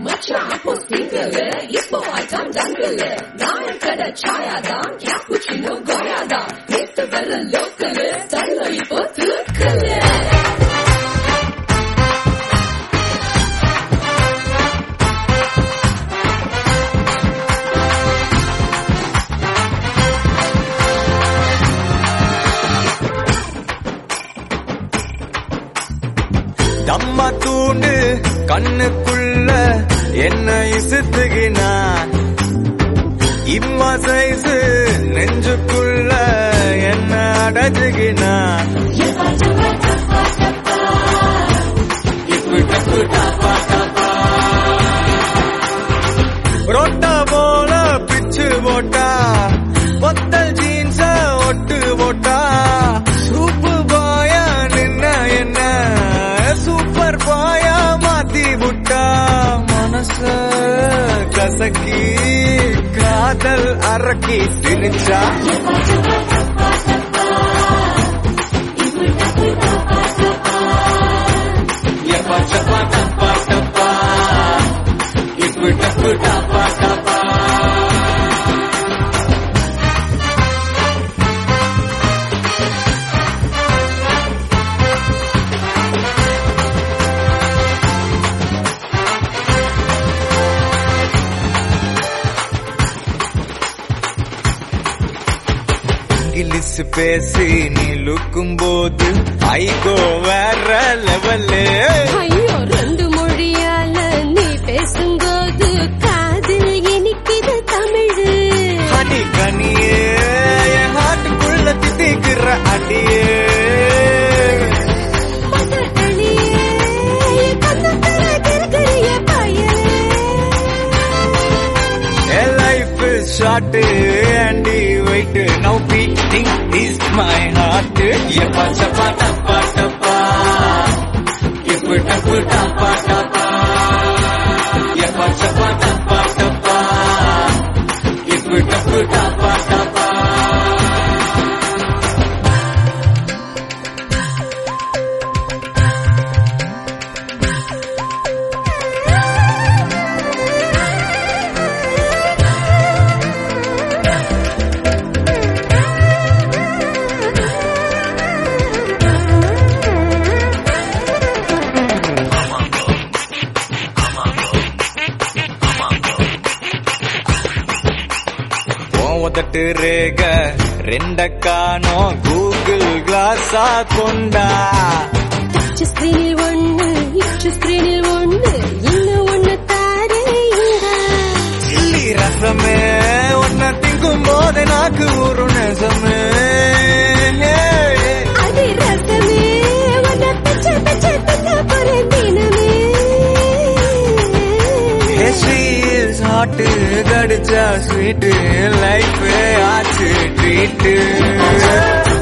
மச்சான் அப்போ சிங்கிள் இப்போ ஐட்டம் ஜங்கிள் நாளை கடை சாயாதான் கேப்புச்சினோ கோயாதான் நேத்து வர லோக்கல் தள்ள இப்போ தூக்கல் தம்மா தூண்டு கண்ணுக்குள்ள என்ன இசுத்துகினா இம்மா சைஸு நெஞ்சுக்குள்ள என்ன அடைச்சுகினா ரொட்டா போல பிச்சு போட்டா பொத்தல் ஜீன்ஸ ஒட்டு போட்டா சூப்பு பாயா நின்ன என்ன சூப்பர் பாயா மாத்தி புட்டா மனச கசக்கி காதல் அரக்கி திரிச்சா எப்பா சப்பா டப்பா டப்பா இப்ப டப்பு டப்பா டப்பா இங்கிலீஷ் பேசி நீ லுக்கும் போது ஐகோ வேற லெவலு ஐயோ ரெண்டு மொழியால நீ பேசும்போது காதில் இனிக்குது தமிழ் அடி கனியே என் ஹார்ட்டுக்குள்ள திட்டிக்கிற அடியே என் life is short and wait now beating is my heart எப்பா சப்பா டப்பா டப்பா இப்ப டப்பு டப்பா டப்பா எப்பா சப்பா டப்பா டப்பா இப்ப டப்பு டப்பா டப்பா உதட்டு ரேக ரெண்ட காணோம் கூகுள் கிளாஸா கொண்டா ஸ்கிரீனில் ஒண்ணு இச்சு ஸ்கிரீனில் ஒண்ணு இன்னும் ஒண்ணு தாரே சில்லி ரசமே உன்னை திங்கும் போது நாக்கு ஒரு நெசமே அது ரசமே உன்னை பச்சை பச்சை தின்ன போறேன் தினமே ஹாட்டு கடிச்சா ஸ்வீட்டு லைஃபே ஆச்சு ட்ரீட்டு